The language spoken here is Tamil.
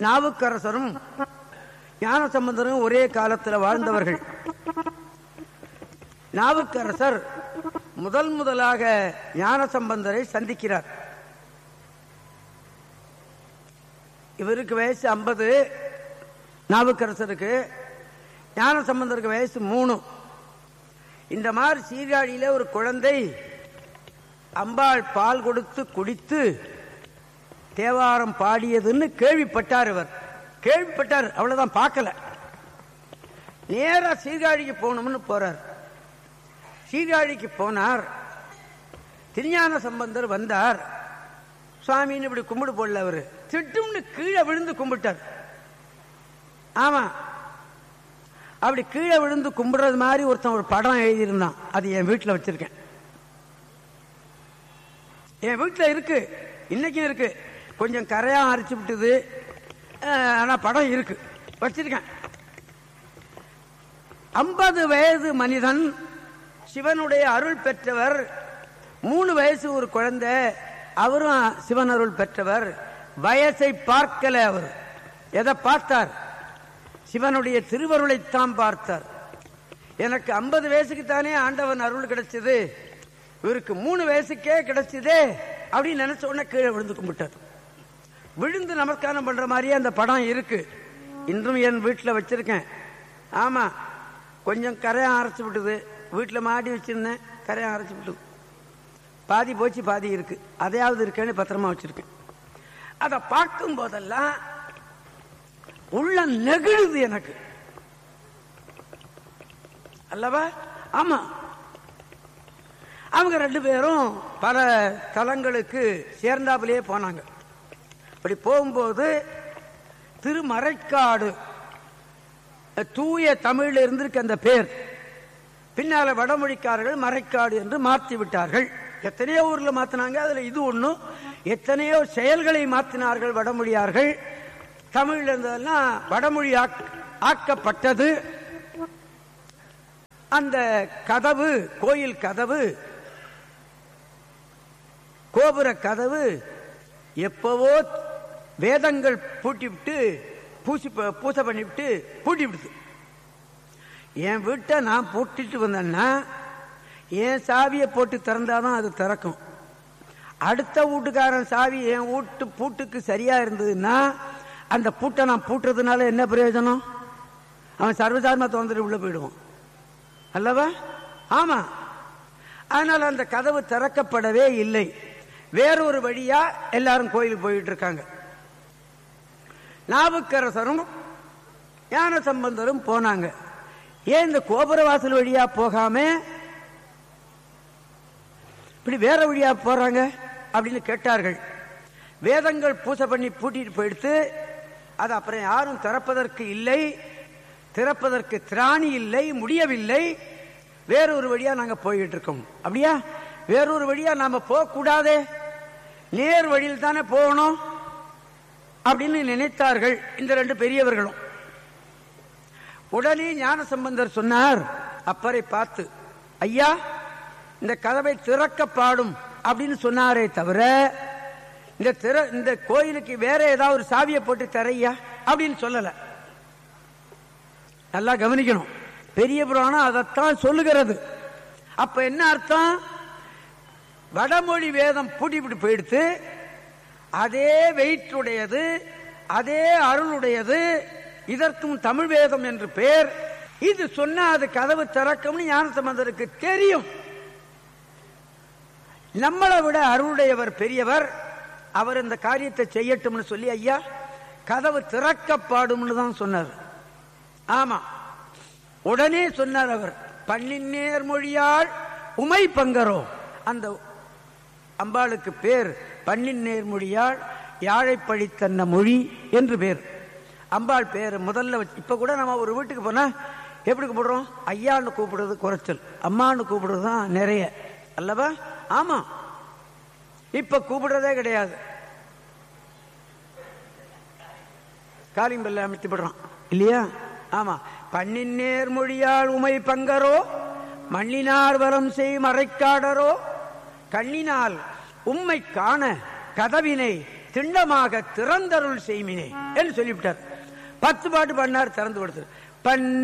நாவுக்கரசரும் ஞான சம்பந்தரும் ஒரே காலத்தில் வாழ்ந்தவர்கள் நாவுக்கரசர் முதல் முதலாக ஞான சம்பந்தரை சந்திக்கிறார் இவருக்கு வயசு ஐம்பது நாவுக்கரசருக்கு ஞான சம்பந்தருக்கு வயசு மூணு இந்த மாதிரி சீர்காழியில ஒரு குழந்தை அம்பாள் பால் கொடுத்து குடித்து தேவாரம் பாடியதுன்னு கேள்விப்பட்டார் இவர் கேள்விப்பட்டார் அவ்வளவுதான் பார்க்கல நேரா சீர்காழிக்கு போகணும்னு போறார் சீர்காழிக்கு போனார் திருஞான சம்பந்தர் வந்தார் சுவாமின்னு இப்படி கும்பிடு போடல அவரு திட்டும்னு கீழே விழுந்து கும்பிட்டார் ஆமா அப்படி கீழே விழுந்து கும்பிடுறது மாதிரி ஒருத்தன் ஒரு படம் எழுதியிருந்தான் அது என் வீட்டில் வச்சிருக்கேன் என் வீட்டில் இருக்கு இன்னைக்கும் இருக்கு கொஞ்சம் கரையா அரைச்சு விட்டுது அஹ், ஆனா படம் இருக்கு வச்சிருக்கேன் ஐம்பது வயது மனிதன் சிவனுடைய அருள் பெற்றவர் மூணு வயசு ஒரு குழந்தை அவரும் சிவன் அருள் பெற்றவர் வயசை பார்க்கல அவர் எதை பார்த்தார் சிவனுடைய திருவருளைத்தான் பார்த்தார் எனக்கு ஐம்பது வயசுக்கு தானே ஆண்டவன் அருள் கிடைச்சது இவருக்கு மூணு வயசுக்கே கிடைச்சதே அப்படின்னு நினைச்ச உடனே கீழே விழுந்து கும்பிட்டார் விழுந்து நமஸ்காரம் பண்ற மாதிரியே அந்த படம் இருக்கு இன்றும் என் வீட்டில் வச்சிருக்கேன் ஆமா கொஞ்சம் கரையா அரைச்சு விட்டுது வீட்டில் மாடி வச்சிருந்தேன் கரையா அரைச்சு விட்டுது பாதி போச்சு பாதி இருக்கு அதையாவது இருக்கேன்னு பத்திரமா வச்சிருக்கேன் அதை பார்க்கும் போதெல்லாம் உள்ள நெகிழுது எனக்கு அல்லவா ஆமா அவங்க ரெண்டு பேரும் பல தலங்களுக்கு சேர்ந்தாப்புலயே போனாங்க அப்படி போகும்போது திருமறைக்காடு தூய தமிழ்ல இருந்திருக்கு அந்த பேர் பின்னால வடமொழிக்காரர்கள் மறைக்காடு என்று மாற்றி விட்டார்கள் எத்தனையோ ஊர்ல மாத்தினாங்க அதுல இது ஒண்ணும் எத்தனையோ செயல்களை மாற்றினார்கள் வடமொழியார்கள் தமிழ்ல இருந்ததெல்லாம் வடமொழி ஆக்- ஆக்கப்பட்டது அந்த கதவு கோயில் கதவு கோபுர கதவு எப்பவோ வேதங்கள் பூட்டி விட்டு பூசி பூசை பண்ணிவிட்டு பூட்டி விடுது என் வீட்டை நான் பூட்டிட்டு வந்தேன்னா என் சாவியை போட்டு திறந்தாதான் அது திறக்கும் அடுத்த வீட்டுக்காரன் சாவி என் வீட்டு பூட்டுக்கு சரியா இருந்ததுன்னா அந்த பூட்டை நான் பூட்டுறதுனால என்ன பிரயோஜனம் அவன் சர்வசாரமா திறந்துட்டு உள்ள போயிடுவான் அல்லவா ஆமா அதனால அந்த கதவு திறக்கப்படவே இல்லை வேறொரு வழியா எல்லாரும் கோயிலுக்கு போயிட்டு இருக்காங்க நாவுக்கரசரும் ஞான சம்பந்தரும் போனாங்க ஏன் இந்த கோபுர வாசல் வழியா போகாம இப்படி வேற வழியா போறாங்க அப்படின்னு கேட்டார்கள் வேதங்கள் பூசை பண்ணி பூட்டிட்டு போயிடுத்து அது அப்புறம் யாரும் திறப்பதற்கு இல்லை திறப்பதற்கு திராணி இல்லை முடியவில்லை வேறொரு வழியா நாங்க போயிட்டு இருக்கோம் அப்படியா வேறொரு வழியா நாம போக கூடாதே நேர் வழியில் தானே போகணும் அப்படின்னு நினைத்தார்கள் இந்த ரெண்டு பெரியவர்களும் உடனே ஞான சம்பந்தர் சொன்னார் அப்பரை பார்த்து ஐயா இந்த கதவை திறக்க பாடும் அப்படின்னு சொன்னாரே தவிர இந்த திற இந்த கோயிலுக்கு வேற ஏதாவது ஒரு சாவியை போட்டு தரையா அப்படின்னு சொல்லல நல்லா கவனிக்கணும் பெரிய புராணம் அதைத்தான் சொல்லுகிறது அப்ப என்ன அர்த்தம் வடமொழி வேதம் பூட்டிவிட்டு போயிடுத்து அதே வெயிற்றுடையது அதே அருளுடையது இதற்கும் தமிழ் வேதம் என்று பெயர் இது சொன்னா அது கதவு திறக்கும்னு ஞானசம்பந்தருக்கு தெரியும் நம்மளை விட அருளுடையவர் பெரியவர் அவர் இந்த காரியத்தை செய்யட்டும்னு சொல்லி ஐயா கதவு திறக்கப்பாடும்னு தான் சொன்னார் ஆமா உடனே சொன்னார் அவர் பண்ணின் நேர்மொழியால் உமை பங்கரோ அந்த அம்பாளுக்கு பேர் பண்ணின் நேர்மொழியால் யாழை பழித்தன்ன மொழி என்று பேர் அம்பாள் பேர் முதல்ல வச்சு இப்ப கூட நம்ம ஒரு வீட்டுக்கு போனா எப்படி கூப்பிடுறோம் ஐயான்னு கூப்பிடுறது குறைச்சல் அம்மான்னு கூப்பிடுறது தான் நிறைய அல்லவா ஆமா இப்ப கூப்பிடுறதே கிடையாது காலிம்பல்ல அமைத்துப்படுறான் இல்லையா ஆமா பண்ணின் நேர்மொழியால் உமை பங்கரோ மண்ணினார் வரம் செய் மறைக்காடரோ கண்ணினால் உம்மை காண கதவினை திண்டமாக திறந்தருள் செய்மினே என்று சொல்லிவிட்டார் பத்து பாட்டு பண்ணார் திறந்து கொடுத்து பன்